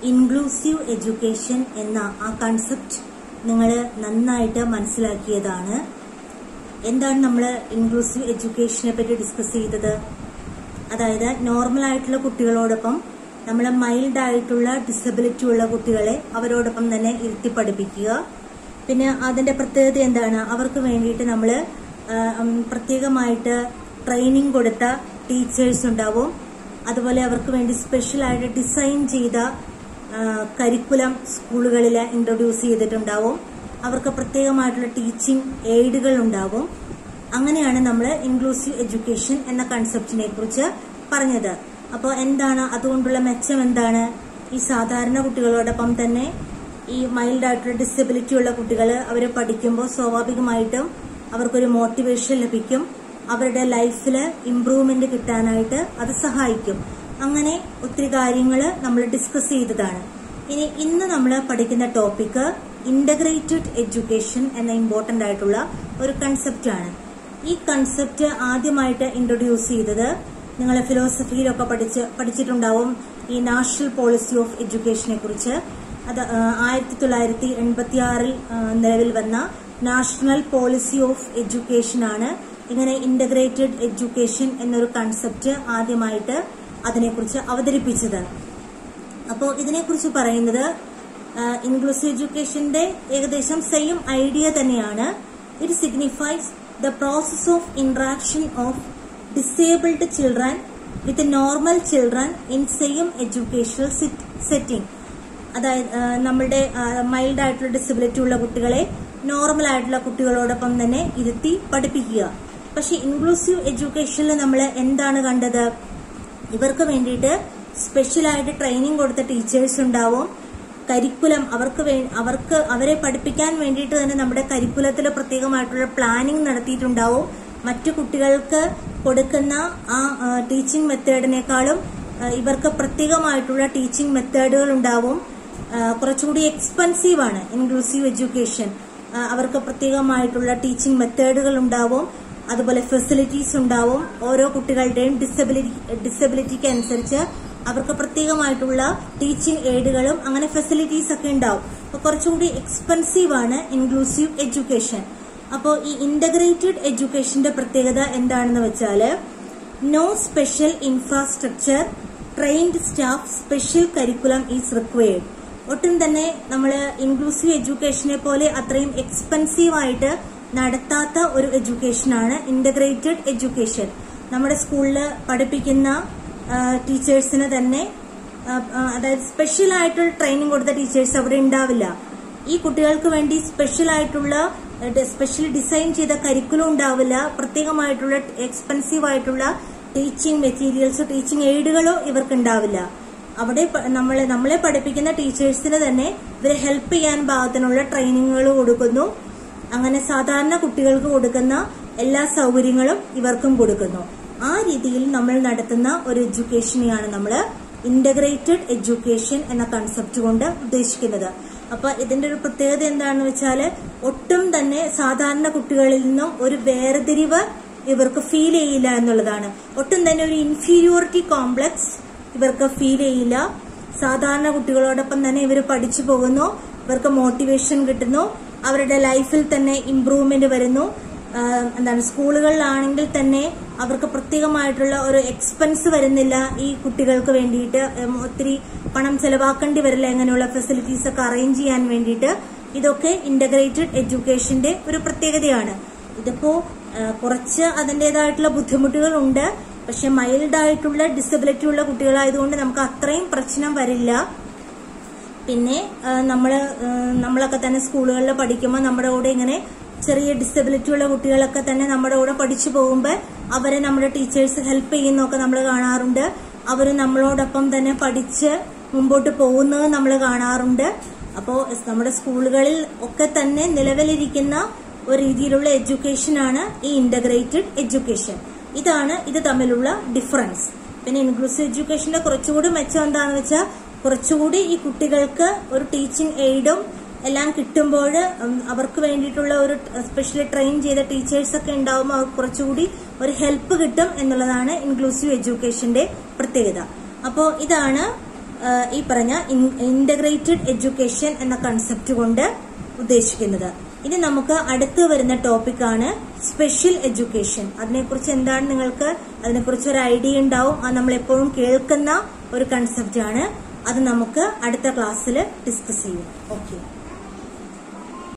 inclusive education എന്ന ആ concept നിങ്ങൾ നന്നായിട്ട് മനസ്സിലാക്കിയതാണ് എന്താണ് നമ്മൾ ഇൻക്ലൂസീവ് എഡ്യൂക്കേഷനെ പറ്റി ഡിസ്കസ് ചെയ്തത് അതായത് നോർമൽ ആയിട്ടുള്ള കുട്ടികളോടൊപ്പം നമ്മൾ മൈൽഡ് ആയിട്ടുള്ള ഡിസബിലിറ്റി ഉള്ള കുട്ടികളെ അവരോടൊപ്പം തന്നെ ഇരുത്തി പഠിപ്പിക്കുക പിന്നെ അതിന്റെ പ്രത്യേകത എന്താണ് അവർക്ക് വേണ്ടിയിട്ട് നമ്മൾ പ്രത്യേകമായിട്ട് ട്രെയിനിങ് കൊടുത്ത ടീച്ചേഴ്സ് ഉണ്ടാവും അതുപോലെ അവർക്ക് വേണ്ടി സ്പെഷ്യലായിട്ട് ഡിസൈൻ ചെയ്ത കരിക്കുലം സ്കൂളുകളിൽ ഇൻട്രൊഡ്യൂസ് ചെയ്തിട്ടുണ്ടാവും അവർക്ക് പ്രത്യേകമായിട്ടുള്ള ടീച്ചിങ് എയ്ഡുകൾ ഉണ്ടാവും അങ്ങനെയാണ് നമ്മൾ ഇൻക്ലൂസീവ് എഡ്യൂക്കേഷൻ എന്ന കൺസെപ്റ്റിനെ കുറിച്ച് പറഞ്ഞത് അപ്പോൾ എന്താണ് അതുകൊണ്ടുള്ള മെച്ചം എന്താണ് ഈ സാധാരണ കുട്ടികളോടൊപ്പം തന്നെ ഈ മൈൽഡ് ആയിട്ടുള്ള ഡിസബിലിറ്റി ഉള്ള കുട്ടികൾ അവർ പഠിക്കുമ്പോൾ സ്വാഭാവികമായിട്ടും അവർക്കൊരു മോട്ടിവേഷൻ ലഭിക്കും അവരുടെ ലൈഫിൽ ഇംപ്രൂവ്മെന്റ് കിട്ടാനായിട്ട് അത് സഹായിക്കും അങ്ങനെ ഒത്തിരി കാര്യങ്ങൾ നമ്മൾ ഡിസ്കസ് ചെയ്തതാണ് ഇനി ഇന്ന് നമ്മൾ പഠിക്കുന്ന ടോപ്പിക്ക് ഇന്റഗ്രേറ്റഡ് എഡ്യൂക്കേഷൻ എന്ന ഇമ്പോർട്ടന്റ് ആയിട്ടുള്ള ഒരു കൺസെപ്റ്റ് ആണ് ഈ കൺസെപ്റ്റ് ആദ്യമായിട്ട് ഇൻട്രൊഡ്യൂസ് ചെയ്തത് നിങ്ങൾ ഫിലോസഫിയിലൊക്കെ പഠിച്ച് പഠിച്ചിട്ടുണ്ടാവും ഈ നാഷണൽ പോളിസി ഓഫ് എഡ്യൂക്കേഷനെ കുറിച്ച് അത് ആയിരത്തി തൊള്ളായിരത്തി എൺപത്തി ആറിൽ നിലവിൽ വന്ന നാഷണൽ പോളിസി ഓഫ് എഡ്യൂക്കേഷൻ ആണ് ഇങ്ങനെ ഇന്റഗ്രേറ്റഡ് എഡ്യൂക്കേഷൻ എന്നൊരു കൺസെപ്റ്റ് ആദ്യമായിട്ട് അതിനെക്കുറിച്ച് അവതരിപ്പിച്ചത് അപ്പോൾ ഇതിനെക്കുറിച്ച് പറയുന്നത് ഇൻക്ലൂസീവ് എഡ്യൂക്കേഷന്റെ ഏകദേശം സെയിം ഐഡിയ തന്നെയാണ് it signifies the process of interaction of disabled children with normal children in same educational setting അതായത് നമ്മളുടെ മൈൽഡ് ആയിട്ടുള്ള ഡിസബിലിറ്റി ഉള്ള കുട്ടികളെ നോർമൽ ആയിട്ടുള്ള കുട്ടികളോടൊപ്പം തന്നെ ഇരുത്തി പഠിപ്പിക്കുക പക്ഷെ ഇൻക്ലൂസീവ് എഡ്യൂക്കേഷനിൽ നമ്മൾ എന്താണ് കണ്ടത് ഇവർക്ക് വേണ്ടിയിട്ട് സ്പെഷ്യലായിട്ട് ട്രെയിനിങ് കൊടുത്ത ടീച്ചേഴ്സ് ഉണ്ടാവും കരിക്കുലം അവർക്ക് അവർക്ക് അവരെ പഠിപ്പിക്കാൻ വേണ്ടിയിട്ട് തന്നെ നമ്മുടെ കരിക്കുലത്തിൽ പ്രത്യേകമായിട്ടുള്ള പ്ലാനിങ് നടത്തിയിട്ടുണ്ടാവും മറ്റു കുട്ടികൾക്ക് കൊടുക്കുന്ന ആ ടീച്ചിങ് മെത്തേഡിനേക്കാളും ഇവർക്ക് പ്രത്യേകമായിട്ടുള്ള ടീച്ചിങ് മെത്തേഡുകൾ ഉണ്ടാവും കുറച്ചുകൂടി എക്സ്പെൻസീവ് ആണ് ഇൻക്ലൂസീവ് എഡ്യൂക്കേഷൻ അവർക്ക് പ്രത്യേകമായിട്ടുള്ള ടീച്ചിങ് മെത്തേഡുകൾ ഉണ്ടാവും അതുപോലെ ഫെസിലിറ്റീസ് ഉണ്ടാവും ഓരോ കുട്ടികളുടെയും ഡിസബിലിറ്റി ഡിസബിലിറ്റിക്ക് അനുസരിച്ച് അവർക്ക് പ്രത്യേകമായിട്ടുള്ള ടീച്ചിങ് എയ്ഡുകളും അങ്ങനെ ഫെസിലിറ്റീസ് ഒക്കെ ഉണ്ടാവും അപ്പൊ കുറച്ചുകൂടി എക്സ്പെൻസീവ് ആണ് ഇൻക്ലൂസീവ് എഡ്യൂക്കേഷൻ അപ്പോൾ ഈ ഇന്റഗ്രേറ്റഡ് എഡ്യൂക്കേഷന്റെ പ്രത്യേകത എന്താണെന്ന് വെച്ചാല് no special infrastructure trained staff special curriculum is required ഒട്ടും തന്നെ നമ്മൾ ഇൻക്ലൂസീവ് എഡ്യൂക്കേഷനെ പോലെ അത്രയും എക്സ്പെൻസീവ് ആയിട്ട് നടത്താത്ത ഒരു എഡ്യൂക്കേഷനാണ് ഇന്റഗ്രേറ്റഡ് എഡ്യൂക്കേഷൻ നമ്മുടെ സ്കൂളിൽ പഠിപ്പിക്കുന്ന ടീച്ചേഴ്സിന് തന്നെ അതായത് സ്പെഷ്യൽ ആയിട്ടുള്ള ട്രെയിനിങ് കൊടുത്ത ടീച്ചേഴ്സ് അവിടെ ഉണ്ടാവില്ല ഈ കുട്ടികൾക്ക് വേണ്ടി സ്പെഷ്യൽ ആയിട്ടുള്ള സ്പെഷ്യൽ ഡിസൈൻ ചെയ്ത കരിക്കുലം ഉണ്ടാവില്ല പ്രത്യേകമായിട്ടുള്ള എക്സ്പെൻസീവ് ആയിട്ടുള്ള ടീച്ചിങ് മെറ്റീരിയൽസോ ടീച്ചിങ് എയ്ഡുകളോ ഇവർക്ക് ഉണ്ടാവില്ല അവിടെ നമ്മളെ നമ്മളെ പഠിപ്പിക്കുന്ന ടീച്ചേഴ്സിന് തന്നെ ഇവരെ ഹെൽപ്പ് ചെയ്യാൻ പാകത്തിനുള്ള ട്രെയിനിങ്ങുകൾ കൊടുക്കുന്നു അങ്ങനെ സാധാരണ കുട്ടികൾക്ക് കൊടുക്കുന്ന എല്ലാ സൗകര്യങ്ങളും ഇവർക്കും കൊടുക്കുന്നു ആ രീതിയിൽ നമ്മൾ നടത്തുന്ന ഒരു എഡ്യൂക്കേഷനെയാണ് നമ്മൾ ഇന്റഗ്രേറ്റഡ് എഡ്യൂക്കേഷൻ എന്ന കൺസെപ്റ്റ് കൊണ്ട് ഉദ്ദേശിക്കുന്നത് അപ്പൊ ഇതിന്റെ ഒരു പ്രത്യേകത എന്താണെന്ന് വെച്ചാൽ ഒട്ടും തന്നെ സാധാരണ കുട്ടികളിൽ നിന്നും ഒരു വേർതിരിവ് ഇവർക്ക് ഫീൽ ചെയ്യില്ല എന്നുള്ളതാണ് ഒട്ടും തന്നെ ഒരു ഇൻഫീരിയോറിറ്റി കോംപ്ലക്സ് ഇവർക്ക് ഫീൽ ചെയ്യില്ല സാധാരണ കുട്ടികളോടൊപ്പം തന്നെ ഇവർ പഠിച്ചു പോകുന്നു ഇവർക്ക് മോട്ടിവേഷൻ കിട്ടുന്നു അവരുടെ ലൈഫിൽ തന്നെ ഇംപ്രൂവ്മെന്റ് വരുന്നു എന്താണ് സ്കൂളുകളിലാണെങ്കിൽ തന്നെ അവർക്ക് പ്രത്യേകമായിട്ടുള്ള ഒരു എക്സ്പെൻസ് വരുന്നില്ല ഈ കുട്ടികൾക്ക് വേണ്ടിയിട്ട് ഒത്തിരി പണം ചെലവാക്കേണ്ടി വരില്ല അങ്ങനെയുള്ള ഫെസിലിറ്റീസ് ഒക്കെ അറേഞ്ച് ചെയ്യാൻ വേണ്ടിയിട്ട് ഇതൊക്കെ ഇന്റഗ്രേറ്റഡ് എഡ്യൂക്കേഷന്റെ ഒരു പ്രത്യേകതയാണ് ഇതിപ്പോ കുറച്ച് അതിൻ്റെതായിട്ടുള്ള ബുദ്ധിമുട്ടുകൾ ഉണ്ട് പക്ഷെ മൈൽഡ് ആയിട്ടുള്ള ഡിസബിലിറ്റി ഉള്ള കുട്ടികളായതുകൊണ്ട് നമുക്ക് അത്രയും പ്രശ്നം വരില്ല പിന്നെ നമ്മള് നമ്മളൊക്കെ തന്നെ സ്കൂളുകളിൽ പഠിക്കുമ്പോൾ നമ്മുടെ കൂടെ ഇങ്ങനെ ചെറിയ ഡിസബിലിറ്റി ഉള്ള കുട്ടികളൊക്കെ തന്നെ നമ്മുടെ കൂടെ പഠിച്ചു പോകുമ്പോൾ അവരെ നമ്മുടെ ടീച്ചേഴ്സ് ഹെൽപ്പ് ചെയ്യുന്നൊക്കെ നമ്മൾ കാണാറുണ്ട് അവർ നമ്മളോടൊപ്പം തന്നെ പഠിച്ച് മുമ്പോട്ട് പോകുന്നത് നമ്മൾ കാണാറുണ്ട് അപ്പോൾ നമ്മുടെ സ്കൂളുകളിൽ ഒക്കെ തന്നെ നിലവിലിരിക്കുന്ന ഒരു രീതിയിലുള്ള എഡ്യൂക്കേഷനാണ് ഈ ഇന്റഗ്രേറ്റഡ് എഡ്യൂക്കേഷൻ ഇതാണ് ഇത് തമ്മിലുള്ള ഡിഫറൻസ് പിന്നെ ഇൻക്ലൂസീവ് എഡ്യൂക്കേഷന്റെ കുറച്ചുകൂടി മെച്ചം എന്താണെന്ന് വെച്ചാൽ കുറച്ചുകൂടി ഈ കുട്ടികൾക്ക് ഒരു ടീച്ചിങ് എയ്ഡും എല്ലാം കിട്ടുമ്പോൾ അവർക്ക് വേണ്ടിയിട്ടുള്ള ഒരു സ്പെഷ്യലി ട്രെയിൻ ചെയ്ത ടീച്ചേഴ്സ് ഒക്കെ ഉണ്ടാവുമ്പോൾ അവർക്ക് കുറച്ചുകൂടി ഒരു ഹെൽപ്പ് കിട്ടും എന്നുള്ളതാണ് ഇൻക്ലൂസീവ് എഡ്യൂക്കേഷന്റെ പ്രത്യേകത അപ്പോൾ ഇതാണ് ഈ പറഞ്ഞ ഇന്റഗ്രേറ്റഡ് എഡ്യൂക്കേഷൻ എന്ന കൺസെപ്റ്റ് കൊണ്ട് ഉദ്ദേശിക്കുന്നത് ഇനി നമുക്ക് അടുത്ത് വരുന്ന ടോപ്പിക്കാണ് സ്പെഷ്യൽ എഡ്യൂക്കേഷൻ അതിനെക്കുറിച്ച് എന്താണ് നിങ്ങൾക്ക് അതിനെക്കുറിച്ച് ഒരു ഐഡിയ ഉണ്ടാവും അത് നമ്മൾ എപ്പോഴും കേൾക്കുന്ന ഒരു കൺസെപ്റ്റ് ആണ് അത് നമുക്ക് അടുത്ത ക്ലാസ്സിൽ ഡിസ്കസ് ചെയ്യും ഓക്കെ